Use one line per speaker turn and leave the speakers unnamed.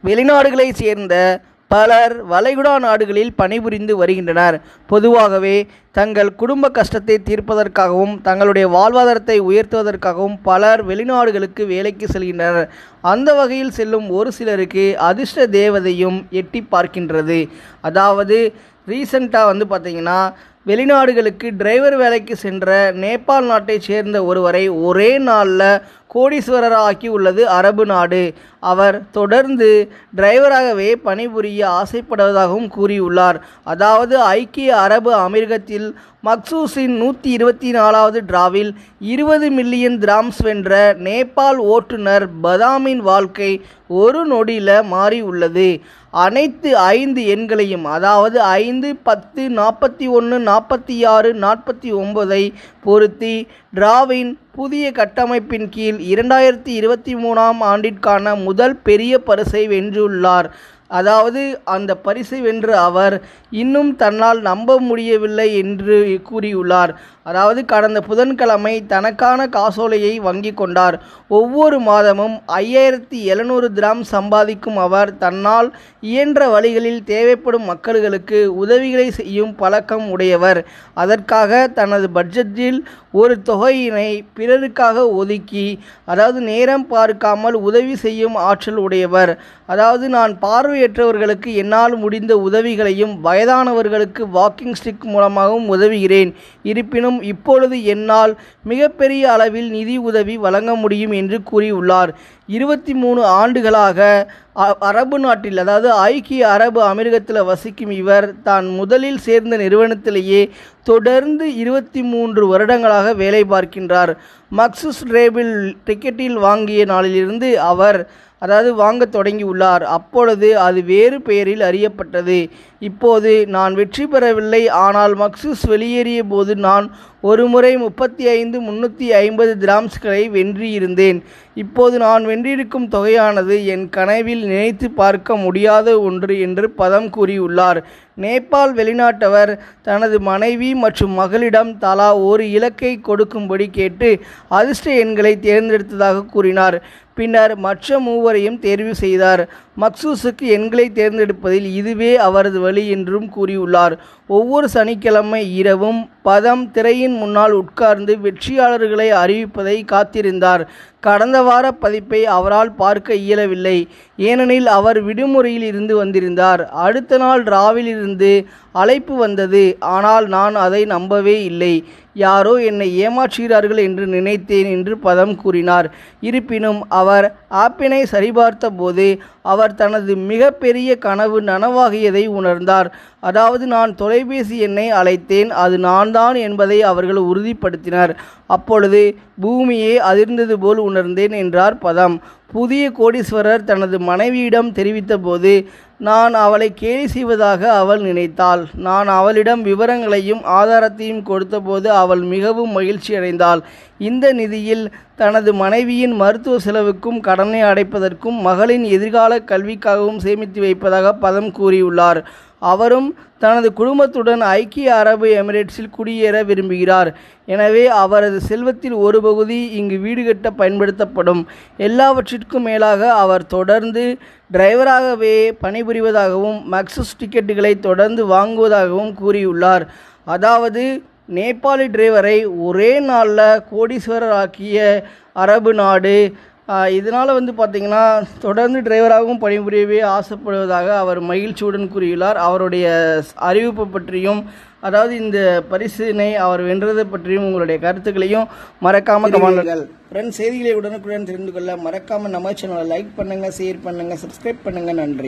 வெளிநாடுகளைச் சேர்ந்த பலர் வளைகுடா நாடுகளில் பணிபுரிந்து வருகின்றனர் பொதுவாகவே தங்கள் குடும்ப கஷ்டத்தை தீர்ப்பதற்காகவும் தங்களுடைய வாழ்வாதாரத்தை உயர்த்துவதற்காகவும் பலர் வெளிநாடுகளுக்கு வேலைக்கு செல்கின்றனர் அந்த வகையில் செல்லும் ஒரு சிலருக்கு அதிர்ஷ்ட தேவதையும் எட்டி பார்க்கின்றது அதாவது ரீசண்டாக வந்து பார்த்திங்கன்னா வெளிநாடுகளுக்கு டிரைவர் வேலைக்கு சென்ற நேபாள் நாட்டைச் சேர்ந்த ஒருவரை ஒரே நாளில் கோடீஸ்வரர் ஆக்கி உள்ளது அரபு நாடு அவர் தொடர்ந்து டிரைவராகவே பணிபுரிய ஆசைப்படுவதாகவும் கூறியுள்ளார் அதாவது ஐக்கிய அரபு அமீரகத்தில் மக்சூஸின் நூற்றி இருபத்தி நாலாவது டிராவில் இருபது மில்லியன் திராம்ஸ் வென்ற நேபாள் ஓட்டுநர் பதாமின் வாழ்க்கை ஒரு நொடியில் மாறி உள்ளது அனைத்து ஐந்து எண்களையும் அதாவது ஐந்து பத்து நாற்பத்தி ஒன்று நாற்பத்தி ஆறு நாற்பத்தி ஒன்பதை பொருத்தி டிராவின் புதிய கட்டமைப்பின் கீழ் இரண்டாயிரத்தி இருபத்தி மூணாம் ஆண்டிற்கான முதல் பெரிய பரிசை வென்றுள்ளார் அதாவது அந்த பரிசை வென்ற அவர் இன்னும் தன்னால் நம்ப முடியவில்லை என்று கூறியுள்ளார் அதாவது கடந்த புதன்கிழமை தனக்கான காசோலையை வங்கி கொண்டார் ஒவ்வொரு மாதமும் ஐயாயிரத்தி எழுநூறு கிராம் சம்பாதிக்கும் அவர் தன்னால் இயன்ற வழிகளில் தேவைப்படும் மக்களுக்கு உதவிகளை செய்யும் பழக்கம் உடையவர் அதற்காக தனது பட்ஜெட்டில் ஒரு தொகையினை பிறருக்காக ஒதுக்கி அதாவது நேரம் பார்க்காமல் உதவி செய்யும் ஆற்றல் உடையவர் அதாவது நான் பார்வையற்றவர்களுக்கு என்னால் முடிந்த உதவிகளையும் வயதானவர்களுக்கு வாக்கிங் ஸ்டிக் மூலமாகவும் உதவுகிறேன் இருப்பினும் இப்பொழுது என்னால் மிகப்பெரிய அளவில் நிதி உதவி வழங்க முடியும் என்று கூறியுள்ளார் இருபத்தி மூணு ஆண்டுகளாக அ- அரபு நாட்டில் அதாவது ஐக்கிய அரபு அமீரகத்தில் வசிக்கும் இவர் தான் முதலில் சேர்ந்த நிறுவனத்திலேயே தொடர்ந்து இருபத்தி மூன்று வருடங்களாக வேலை பார்க்கின்றார் மக்சூஸ் ரேபிள் டிக்கெட்டில் வாங்கிய நாளிலிருந்து அவர் அதாவது வாங்கத் தொடங்கியுள்ளார் அப்பொழுது அது வேறு பெயரில் அறியப்பட்டது இப்போது நான் வெற்றி பெறவில்லை ஆனால் மக்சூஸ் வெளியேறிய போது நான் ஒரு முறை முப்பத்தி ஐந்து முன்னூற்றி ஐம்பது திராம்ஸ்களை வென்றியிருந்தேன் இப்போது நான் வென்றிருக்கும் தொகையானது என் கனவில் நினைத்து பார்க்க முடியாத ஒன்று என்று பதம் கூறியுள்ளார் நேபாள் வெளிநாட்டவர் தனது மனைவி மற்றும் மகளிடம் தலா ஒரு இலக்கை கொடுக்கும்படி கேட்டு அதிர்ஷ்ட எண்களை தேர்ந்தெடுத்ததாக கூறினார் பின்னர் மற்ற மூவரையும் தேர்வு செய்தார் மக்சூஸுக்கு எண்களை தேர்ந்தெடுப்பதில் இதுவே அவரது வழி என்றும் கூறியுள்ளார் ஒவ்வொரு சனிக்கிழமை இரவும் பதம் திரையின் முன்னால் உட்கார்ந்து வெற்றியாளர்களை அறிவிப்பதை காத்திருந்தார் கடந்த வார பதிப்பை அவரால் பார்க்க இயலவில்லை ஏனெனில் அவர் விடுமுறையில் இருந்து வந்திருந்தார் அடுத்த நாள் ராவில் இருந்து அழைப்பு வந்தது ஆனால் நான் அதை நம்பவே இல்லை யாரோ என்னை ஏமாற்றுகிறார்கள் என்று நினைத்தேன் என்று பதம் கூறினார் இருப்பினும் அவர் ஆப்பினை சரிபார்த்த போது அவர் தனது மிகப்பெரிய கனவு நனவாகியதை உணர்ந்தார் அதாவது நான் தொலைபேசி எண்ணை அழைத்தேன் அது நான் தான் என்பதை அவர்கள் உறுதிப்படுத்தினர் அப்பொழுது பூமியே அதிர்ந்தது போல் உணர்ந்தேன் என்றார் பதம் புதிய கோடீஸ்வரர் தனது மனைவியிடம் தெரிவித்தபோது நான் அவளை கேலி செய்வதாக அவள் நினைத்தாள் நான் அவளிடம் விவரங்களையும் ஆதாரத்தையும் கொடுத்தபோது அவள் மிகவும் மகிழ்ச்சி அடைந்தாள் இந்த நிதியில் தனது மனைவியின் மருத்துவ செலவுக்கும் கடனை அடைப்பதற்கும் மகளின் எதிர்கால கல்விக்காகவும் சேமித்து வைப்பதாக பதம் கூறியுள்ளார் அவரும் தனது குடும்பத்துடன் ஐக்கிய அரபு எமிரேட்ஸில் குடியேற விரும்புகிறார் எனவே அவரது செல்வத்தில் ஒரு பகுதி இங்கு வீடு கட்ட பயன்படுத்தப்படும் எல்லாவற்றிற்கும் மேலாக அவர் தொடர்ந்து டிரைவராகவே பணிபுரிவதாகவும் மக்சஸ் டிக்கெட்டுகளை தொடர்ந்து வாங்குவதாகவும் கூறியுள்ளார் அதாவது நேபாளி டிரைவரை ஒரே நாளில் கோடீஸ்வரர் ஆக்கிய அரபு நாடு இதனால் வந்து பார்த்திங்கன்னா தொடர்ந்து டிரைவராகவும் பணிபுரியவே ஆசைப்படுவதாக அவர் மகிழ்ச்சியுடன் கூறியுள்ளார் அவருடைய ஸ்- அறிவிப்பு பற்றியும் அதாவது இந்த பரிசினை அவர் வென்றது பற்றியும் உங்களுடைய கருத்துக்களையும் மறக்காமல் கமெண்ட்கள் ஃப்ரெண்ட்ஸ் செய்திகளை உடனுக்குடன் தெரிந்து கொள்ள மறக்காமல் நம்ம சேனலை லைக் பண்ணுங்கள் ஷேர் பண்ணுங்கள் சப்ஸ்கிரைப் பண்ணுங்கள் நன்றி